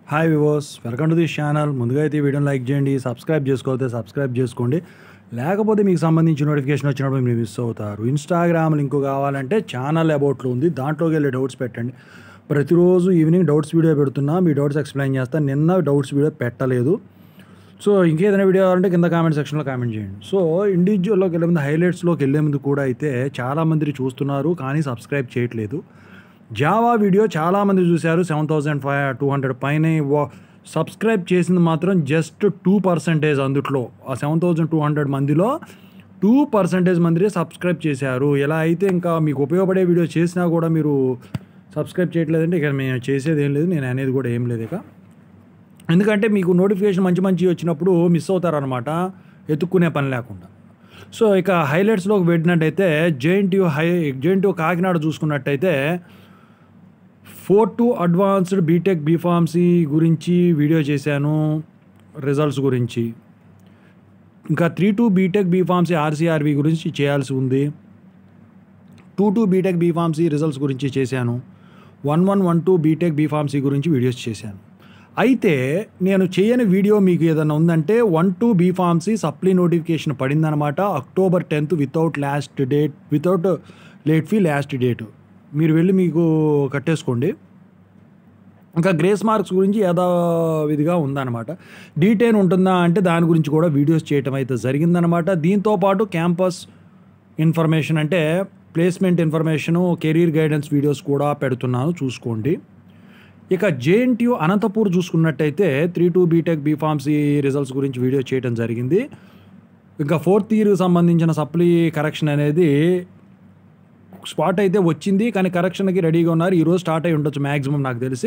hi వివోస్ welcome to this channel ముందుగా అయితే ఈ వీడియోని లైక్ చేయండి సబ్స్క్రైబ్ చేసుకోకపోతే సబ్స్క్రైబ్ చేసుకోండి లేకపోతే మీకు సంబంధించి నోటిఫికేషన్ వచ్చినప్పుడు మీరు మిస్ అవుతారు ఇన్స్టాగ్రామ్ లింక్ కావాలంటే ఛానల్ అబౌట్లో ఉంది దాంట్లోకి వెళ్ళి డౌట్స్ పెట్టండి ప్రతిరోజు ఈవినింగ్ డౌట్స్ వీడియో పెడుతున్నా మీ డౌట్స్ ఎక్స్ప్లెయిన్ చేస్తాను నిన్న డౌట్స్ వీడియో పెట్టలేదు సో ఇంకేదైనా వీడియో కావాలంటే కింద కామెంట్ సెక్షన్లో కామెంట్ చేయండి సో ఇండివిజువల్లోకి వెళ్ళే ముందు హైలైట్స్లోకి వెళ్ళే ముందు కూడా అయితే చాలామంది చూస్తున్నారు కానీ సబ్స్క్రైబ్ చేయట్లేదు జావా వీడియో చాలామంది చూశారు seven thousand five two hundred పైన వా- సబ్స్క్రైబ్ చేసింది మాత్రం జస్ట్ టూ పర్సెంటేజ్ అందుట్లో ఆ సెవెన్ థౌజండ్ టూ హండ్రెడ్ మందిలో టూ పర్సెంటేజ్ మంది సబ్స్క్రైబ్ చేశారు ఎలా అయితే ఇంకా మీకు ఉపయోగపడే వీడియో చేసినా కూడా మీరు సబ్స్క్రైబ్ చేయట్లేదంటే ఇక మేము చేసేది ఏం లేదు నేను అనేది కూడా ఏం లేదు ఇక ఎందుకంటే మీకు నోటిఫికేషన్ మంచి మంచి వచ్చినప్పుడు మిస్ అవుతారనమాట ఎత్తుక్కునే పని లేకుండా సో ఇక హైలైట్స్లోకి పెట్టినట్టయితే జేఎన్టీయూ హై జేఎన్టీయూ కాకినాడ చూసుకున్నట్టయితే four two advanced B Tech B Pharmacy గురించి వీడియో చేశాను రిజల్ట్స్ గురించి ఇంకా three two B Tech B Pharmacy RCRV గురించి చేయాల్సి ఉంది two two B Tech B Pharmacy results గురించి చేశాను one one one two B Tech B Pharmacy గురించి వీడియోస్ చేశాను అయితే నేను చేయని వీడియో మీకు ఏదైనా ఉందంటే one two B Pharmacy supply notification పడిందనమాట October tenth without last date without late fee last date మీరు వెళ్ళి మీకు కట్టేసుకోండి ఇంకా గ్రేస్ మార్క్స్ గురించి యథావిధిగా ఉందన్నమాట డీటెయిల్ ఉంటుందా అంటే దాని గురించి కూడా వీడియోస్ చేయటం అయితే జరిగిందనమాట దీంతోపాటు క్యాంపస్ ఇన్ఫర్మేషన్ అంటే placement information career guidance videos కూడా పెడుతున్నాను చూసుకోండి ఇక జేఎన్టీయూ అనంతపూర్ చూసుకున్నట్టయితే three two B Tech B Pharmacy results గురించి వీడియో చేయడం జరిగింది ఇంకా ఫోర్త్ ఇయర్కి సంబంధించిన సప్లీ కరెక్షన్ అనేది స్పాట్ అయితే వచ్చింది కానీ కరెక్షన్కి రెడీగా ఉన్నారు ఈరోజు స్టార్ట్ అయి ఉండొచ్చు మ్యాక్సిమం నాకు తెలిసి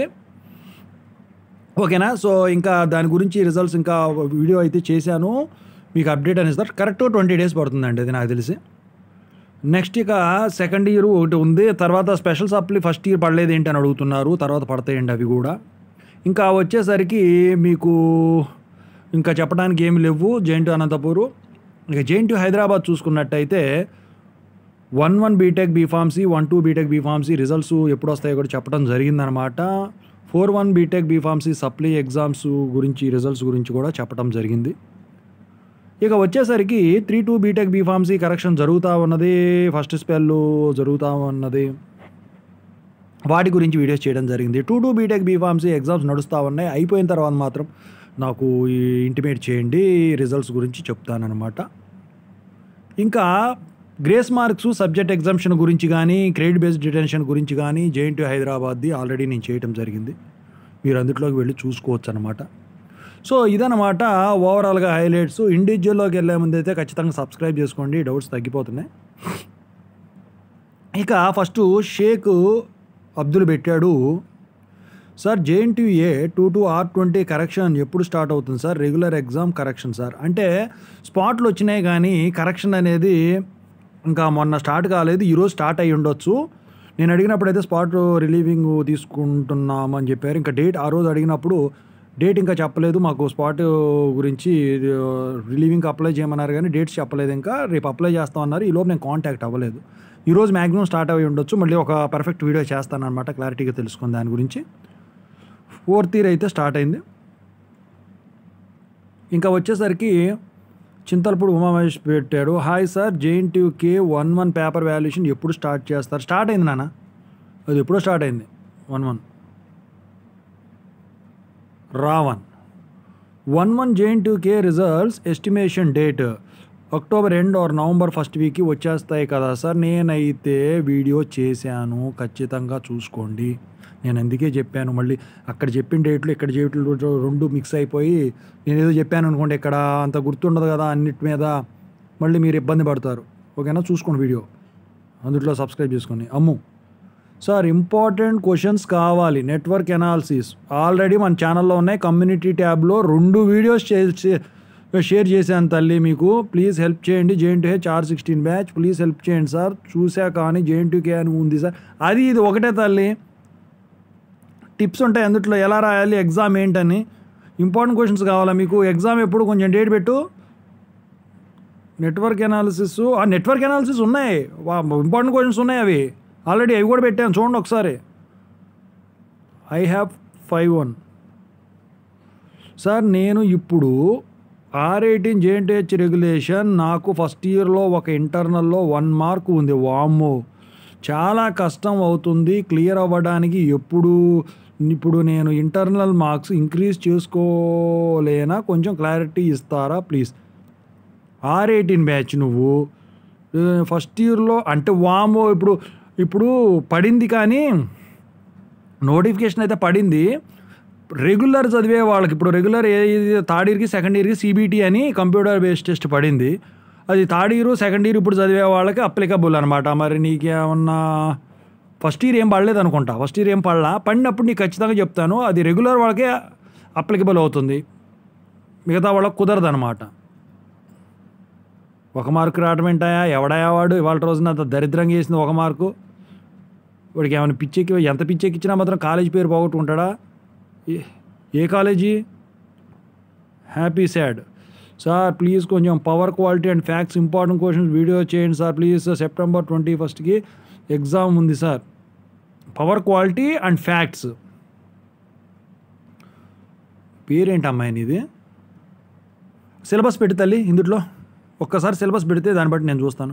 ఓకేనా సో ఇంకా దాని గురించి రిజల్ట్స్ ఇంకా వీడియో అయితే చేశాను మీకు అప్డేట్ అనేది ఇస్తారు కరెక్ట్ ట్వంటీ డేస్ పడుతుందండి అది నాకు తెలిసి నెక్స్ట్ ఇక సెకండ్ ఇయర్ ఒకటి ఉంది తర్వాత స్పెషల్ సప్లీ ఫస్ట్ ఇయర్ పడలేదు ఏంటి అని అడుగుతున్నారు తర్వాత పడతాయండి అవి కూడా ఇంకా వచ్చేసరికి మీకు ఇంకా చెప్పడానికి ఏమి లేవు జేఎన్టీ అనంతపూర్ ఇక జేఎన్టీ హైదరాబాద్ చూసుకున్నట్టయితే one one B Tech B Pharmacy one two B Tech B Pharmacy results ఎప్పుడు వస్తాయో కూడా చెప్పడం జరిగిందనమాట four one B Tech B Pharmacy supply exams గురించి రిజల్ట్స్ గురించి కూడా చెప్పడం జరిగింది ఇక వచ్చేసరికి three two B Tech B Pharmacy correction జరుగుతూ ఉన్నది ఫస్ట్ స్పెల్ జరుగుతూ ఉన్నది వాటి గురించి వీడియోస్ చేయడం జరిగింది two two B Tech B Pharmacy exams నడుస్తూ ఉన్నాయి అయిపోయిన తర్వాత మాత్రం నాకు ఈ ఇంటిమేట్ చేయండి రిజల్ట్స్ గురించి చెప్తానన్నమాట ఇంకా గ్రేస్ మార్క్స్ సబ్జెక్ట్ ఎగ్జామ్షన్ గురించి కానీ క్రెడిట్ బేస్డ్ డిటెన్షన్ గురించి కానీ జేఎన్టీ హైదరాబాద్ది ఆల్రెడీ నేను చేయటం జరిగింది మీరు అందులోకి వెళ్ళి చూసుకోవచ్చు అనమాట సో ఇదనమాట ఓవరాల్గా హైలైట్స్ ఇండివిజువల్లోకి వెళ్ళే ముందు అయితే ఖచ్చితంగా సబ్స్క్రైబ్ చేసుకోండి డౌట్స్ తగ్గిపోతున్నాయి ఇక ఫస్ట్ షేక్ అబ్దుల్ పెట్టాడు sir JNTA two two R twenty correction ఎప్పుడు స్టార్ట్ అవుతుంది sir regular exam correction sir అంటే స్పాట్లు వచ్చినాయి కానీ కరెక్షన్ అనేది ఇంకా మొన్న స్టార్ట్ కాలేదు ఈరోజు స్టార్ట్ అయ్యి ఉండొచ్చు నేను అడిగినప్పుడు అయితే స్పాట్ రిలీవింగ్ తీసుకుంటున్నామని చెప్పారు ఇంకా డేట్ ఆ రోజు అడిగినప్పుడు డేట్ ఇంకా చెప్పలేదు మాకు స్పాట్ గురించి రిలీవింగ్ అప్లై చేయమన్నారు కానీ డేట్స్ చెప్పలేదు ఇంకా రేపు అప్లై చేస్తామన్నారు ఈలోపు నేను కాంటాక్ట్ అవ్వలేదు ఈరోజు మ్యాక్సిమం స్టార్ట్ అయ్యి ఉండొచ్చు మళ్ళీ ఒక పర్ఫెక్ట్ వీడియో చేస్తాను అనమాట క్లారిటీగా తెలుసుకుని దాని గురించి ఫోర్త్ ఇయర్ అయితే స్టార్ట్ అయింది ఇంకా వచ్చేసరికి చింతలపూడి ఉమామహేష్ పెట్టాడు hi sir JNTUK one one paper valuation ఎప్పుడు స్టార్ట్ చేస్తారు స్టార్ట్ అయింది నాన్న అది ఎప్పుడో స్టార్ట్ అయింది వన్ వన్ రావన్ one one JNTUK results estimation date October end or November first వీక్కి వచ్చేస్తాయి కదా సార్ నేనైతే వీడియో చేశాను ఖచ్చితంగా చూసుకోండి నేను అందుకే చెప్పాను మళ్ళీ అక్కడ చెప్పిన డేట్లు ఇక్కడ డేట్లు రెండు మిక్స్ అయిపోయి నేను ఏదో చెప్పాను అనుకోండి ఇక్కడ అంత గుర్తుండదు కదా అన్నిటి మీద మళ్ళీ మీరు ఇబ్బంది పడతారు ఓకేనా చూసుకోండి వీడియో అందులో సబ్స్క్రైబ్ చేసుకోండి అమ్ము సార్ ఇంపార్టెంట్ క్వశ్చన్స్ కావాలి నెట్వర్క్ ఎనాలిసిస్ ఆల్రెడీ మన ఛానల్లో ఉన్నాయి కమ్యూనిటీ ట్యాబ్లో రెండు వీడియోస్ షేర్ చేశాను తల్లి మీకు ప్లీజ్ హెల్ప్ చేయండి JNT H R sixteen batch please help చేయండి సార్ చూసా కానీ జేఎన్టీకే అని ఉంది సార్ అది ఇది ఒకటే తల్లి టిప్స్ ఉంటాయి అందుట్లో ఎలా రాయాలి ఎగ్జామ్ ఏంటని ఇంపార్టెంట్ క్వశ్చన్స్ కావాలా మీకు ఎగ్జామ్ ఎప్పుడు కొంచెం డేట్ పెట్టు నెట్వర్క్ ఎనాలిసిస్ ఆ నెట్వర్క్ ఎనాలిసిస్ ఉన్నాయి ఇంపార్టెంట్ క్వశ్చన్స్ ఉన్నాయి అవి ఆల్రెడీ అవి కూడా పెట్టాను చూడండి ఒకసారి I have five one sir నేను ఇప్పుడు ఆర్ ఎయిటీన్ జేఎన్టీహెచ్ రెగ్యులేషన్ నాకు ఫస్ట్ ఇయర్లో ఒక ఇంటర్నల్లో వన్ మార్క్ ఉంది వామ్మో చాలా కష్టం అవుతుంది క్లియర్ అవ్వడానికి ఎప్పుడు ఇప్పుడు నేను ఇంటర్నల్ మార్క్స్ ఇంక్రీజ్ చేసుకోలేనా కొంచెం క్లారిటీ ఇస్తారా ప్లీజ్ ఆర్ ఎయిటీన్ బ్యాచ్ నువ్వు ఆ, ఫస్ట్ ఇయర్లో అంటే వామో ఇప్పుడు ఇప్పుడు పడింది కానీ నోటిఫికేషన్ అయితే పడింది రెగ్యులర్ చదివే వాళ్ళకి ఇప్పుడు రెగ్యులర్ ఏ థర్డ్ ఇయర్కి సెకండ్ ఇయర్కి సిబిటి అని కంప్యూటర్ బేస్డ్ టెస్ట్ పడింది అది థర్డ్ ఇయర్ సెకండ్ ఇయర్ ఇప్పుడు చదివే వాళ్ళకి అప్లికబుల్ అనమాట మరి నీకేమన్నా ఫస్ట్ ఇయర్ ఏం పడలేదు అనుకుంటా ఫస్ట్ ఇయర్ ఏం పడలా పడినప్పుడు నీకు ఖచ్చితంగా చెప్తాను అది రెగ్యులర్ వాళ్ళకే అప్లికబుల్ అవుతుంది మిగతా వాళ్ళకి కుదరదు అనమాట ఒక మార్కు రావడం ఏంటాయా ఎవడాయా వాడు ఇవాళ రోజున అంత దరిద్రంగా వేసింది ఒక మార్కు వాడికి ఏమైనా పిచ్చెక్కి ఎంత పిచ్చెక్కిచ్చినా మాత్రం కాలేజీ పేరు పోగొట్టుకుంటాడా ఏ- ఏ college happy sad sir please కొంచెం power quality and FACTS important questions video చేయండి సార్ ప్లీజ్ సెప్టెంబర్ ట్వంటీ ఫస్ట్కి ఎగ్జామ్ ఉంది sir power quality and FACTS పేరేంటి అమ్మాయి నీది సిలబస్ పెట్టి తల్లి ఇందుట్లో ఒక్కసారి సిలబస్ పెడితే దాన్ని బట్టి నేను చూస్తాను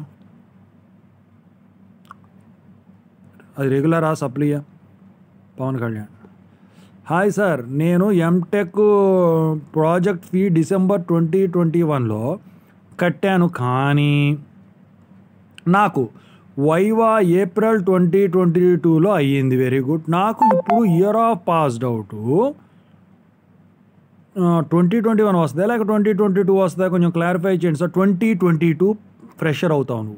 అది రెగ్యులరా సప్లియా పవన్ కళ్యాణ్ హాయ్ సార్ నేను M Tech project fee December twenty twenty వన్లో కట్టాను కానీ నాకు వైవా ఏప్రిల్ ట్వంటీ ట్వంటీ టూలో అయ్యింది వెరీ గుడ్ నాకు ఇప్పుడు year of passed out twenty twenty one వస్తుందా లేక ట్వంటీ ట్వంటీ టూ వస్తుందా కొంచెం క్లారిఫై చేయండి sir twenty twenty two fresher అవుతావు నువ్వు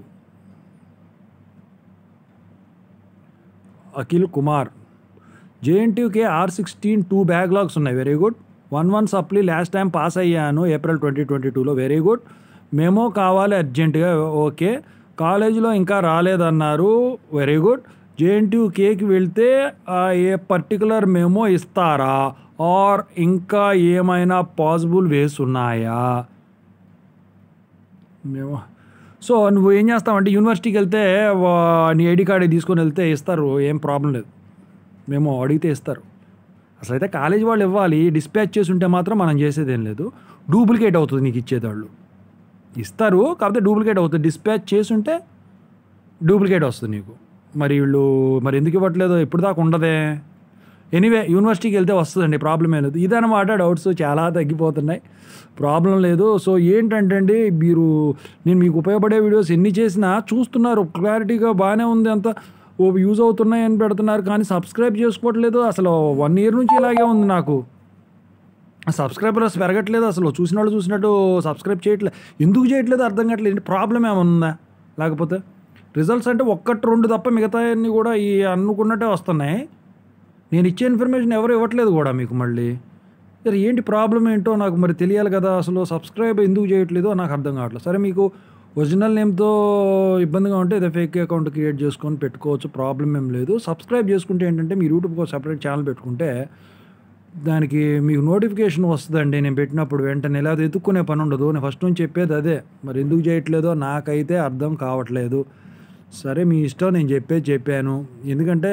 Akhil Kumar JNTUK R sixteen two backlogs ఉన్నాయి very good one one supply last time pass అయ్యాను ఏప్రిల్ ట్వంటీ ట్వంటీ టూలో వెరీ గుడ్ మెమో కావాలి అర్జెంటుగా ఓకే కాలేజీలో ఇంకా రాలేదన్నారు వెరీ గుడ్ జేఎన్టీయూకేకి వెళ్తే ఆ ఏ పర్టికులర్ మెమో ఇస్తారా ఆర్ ఇంకా ఏమైనా పాసిబుల్ వేస్ ఉన్నాయా మేము సో నువ్వు ఏం చేస్తావంటే యూనివర్సిటీకి వెళ్తే వా- నీ ఐడి కార్డు తీసుకొని వెళ్తే ఇస్తారు ఏం ప్రాబ్లం లేదు మేము అడిగితే ఇస్తారు అసలు అయితే కాలేజీ వాళ్ళు ఇవ్వాలి డిస్పాచ్ చేసి ఉంటే మాత్రం మనం చేసేది ఏం లేదు డూప్లికేట్ అవుతుంది నీకు ఇచ్చేది వాళ్ళు ఇస్తారు కాకపోతే డూప్లికేట్ అవుతుంది డిస్పాచ్ చేసి ఉంటే డూప్లికేట్ వస్తుంది నీకు మరి వీళ్ళు మరి ఎందుకు ఇవ్వట్లేదు ఎప్పుడు దాకా ఉండదే ఎనీవే యూనివర్సిటీకి వెళ్తే వస్తుందండి ప్రాబ్లం ఏం లేదు ఇదన్నమాట డౌట్స్ చాలా తగ్గిపోతున్నాయి ప్రాబ్లం లేదు సో ఏంటంటే అండి మీరు నేను మీకు ఉపయోగపడే వీడియోస్ ఎన్ని చేసినా చూస్తున్నారు క్లారిటీగా బాగానే ఉంది అంత ఓ యూజ్ అవుతున్నాయి అని పెడుతున్నారు కానీ సబ్స్క్రైబ్ చేసుకోవట్లేదు అసలు వన్ ఇయర్ నుంచి ఇలాగే ఉంది నాకు సబ్స్క్రైబర్స్ పెరగట్లేదు అసలు చూసిన వాళ్ళు చూసినట్టు సబ్స్క్రైబ్ చేయట్లేదు ఎందుకు చేయట్లేదు అర్థం కావట్లేదు ప్రాబ్లం ఏమన్నా లేకపోతే రిజల్ట్స్ అంటే ఒక్కటి రెండు తప్ప మిగతా అన్ని కూడా ఈ అనుకున్నట్టే వస్తున్నాయి నేను ఇచ్చే ఇన్ఫర్మేషన్ ఎవరు ఇవ్వట్లేదు కూడా మీకు మళ్ళీ సరే ఏంటి ప్రాబ్లం ఏంటో నాకు మరి తెలియాలి కదా అసలు సబ్స్క్రైబ్ ఎందుకు చేయట్లేదో నాకు అర్థం కావట్లేదు సరే మీకు ఒరిజినల్ నేమ్తో ఇబ్బందిగా ఉంటే ఏదో ఫేక్ అకౌంట్ క్రియేట్ చేసుకొని పెట్టుకోవచ్చు ప్రాబ్లం ఏం లేదు సబ్స్క్రైబ్ చేసుకుంటే ఏంటంటే మీరు యూట్యూబ్కి సపరేట్ ఛానల్ పెట్టుకుంటే దానికి మీకు నోటిఫికేషన్ వస్తుందండి నేను పెట్టినప్పుడు వెంటనే లేదా ఎత్తుక్కునే పని ఉండదు నేను ఫస్ట్ నుంచి చెప్పేది అదే మరి ఎందుకు చేయట్లేదో నాకైతే అర్థం కావట్లేదు సరే మీ ఇష్టం నేను చెప్పేది చెప్పాను ఎందుకంటే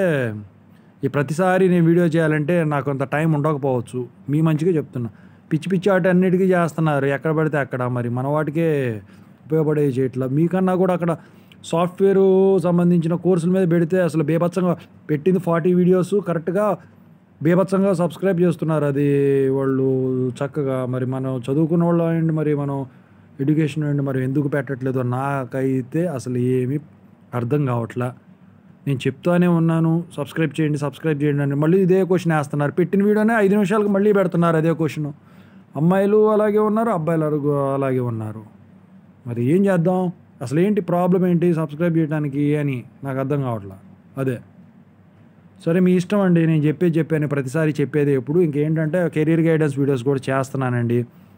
ఈ ప్రతిసారి నేను వీడియో చేయాలంటే నాకు అంత టైం ఉండకపోవచ్చు మీ మంచిగా చెప్తున్నా పిచ్చి పిచ్చి ఆట అన్నిటికీ చేస్తున్నారు ఎక్కడ పడితే అక్కడ మరి మన వాటికే ఉపయోగపడే చేయట్లా మీకన్నా కూడా అక్కడ సాఫ్ట్వేర్ సంబంధించిన కోర్సుల మీద పెడితే అసలు బేభత్సంగా పెట్టింది ఫార్టీ వీడియోస్ కరెక్ట్గా బేభత్సంగా సబ్స్క్రైబ్ చేస్తున్నారు అది వాళ్ళు చక్కగా మరి మనం చదువుకున్న వాళ్ళు అండి మరి మనం ఎడ్యుకేషన్ అండి మరి ఎందుకు పెట్టట్లేదు నాకైతే అసలు ఏమీ అర్థం కావట్లా నేను చెప్తానే ఉన్నాను సబ్స్క్రైబ్ చేయండి సబ్స్క్రైబ్ చేయండి అని మళ్ళీ ఇదే క్వశ్చన్ వేస్తున్నారు పెట్టిన వీడియోనే ఐదు నిమిషాలకు మళ్ళీ పెడుతున్నారు అదే క్వశ్చన్ అమ్మాయిలు అలాగే ఉన్నారు అబ్బాయిలు అరుగు అలాగే ఉన్నారు మరి ఏం చేద్దాం అసలు ఏంటి ప్రాబ్లం ఏంటి సబ్స్క్రైబ్ చేయడానికి అని నాకు అర్థం కావట్లా అదే సరే మీ ఇష్టం అండి నేను చెప్పేది చెప్పాను ప్రతిసారి చెప్పేది ఎప్పుడు ఇంకేంటంటే కెరీర్ గైడెన్స్ వీడియోస్ కూడా చేస్తున్నానండి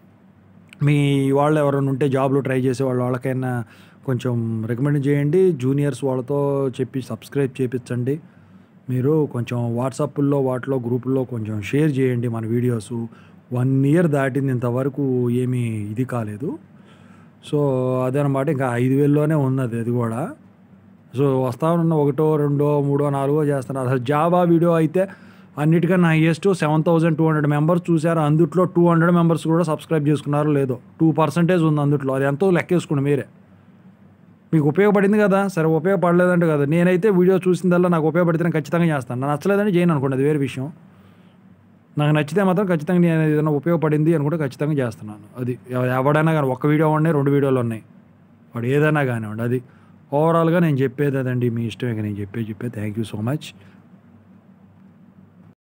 మీ వాళ్ళు ఎవరైనా ఉంటే జాబ్లో ట్రై చేసే వాళ్ళు వాళ్ళకైనా కొంచెం రికమెండ్ చేయండి జూనియర్స్ వాళ్ళతో చెప్పి సబ్స్క్రైబ్ చేయించండి మీరు కొంచెం వాట్సాప్లో వాటిలో గ్రూపుల్లో కొంచెం షేర్ చేయండి మన వీడియోస్ వన్ ఇయర్ దాటింది ఇంతవరకు ఏమీ ఇది కాలేదు సో అదనమాట ఇంకా ఐదు వేల్లోనే ఉన్నది అది కూడా సో వస్తా ఉన్న ఒకటో రెండో మూడో నాలుగో చేస్తున్నారు అసలు జావా వీడియో అయితే అన్నిటికన్నా highest seven thousand two hundred members చూశారు అందుట్లో టూ హండ్రెడ్ మెంబర్స్ కూడా సబ్స్క్రైబ్ చేసుకున్నారు లేదో టూ పర్సెంటేజ్ ఉంది అందుట్లో అది ఎంతో లెక్కేసుకోండి మీరే మీకు ఉపయోగపడింది కదా సరే ఉపయోగపడలేదంటే కదా నేనైతే వీడియో చూసిందల్లా నాకు ఉపయోగపడితే నేను ఖచ్చితంగా చేస్తాను నాకు నచ్చలేదని చేయను అనుకోండి అది వేరే విషయం నాకు నచ్చితే మాత్రం ఖచ్చితంగా నేను ఏదైనా ఉపయోగపడింది అనుకుంటే ఖచ్చితంగా చేస్తున్నాను అది ఎవ- ఎవడైనా కానీ ఒక్క వీడియో ఉన్నాయి రెండు వీడియోలు ఉన్నాయి వాడు ఏదైనా కానివ్వండి అది ఓవరాల్గా నేను చెప్పేది అదండి మీ ఇష్టం ఇక నేను చెప్పే చెప్పే థ్యాంక్ యూ సో మచ్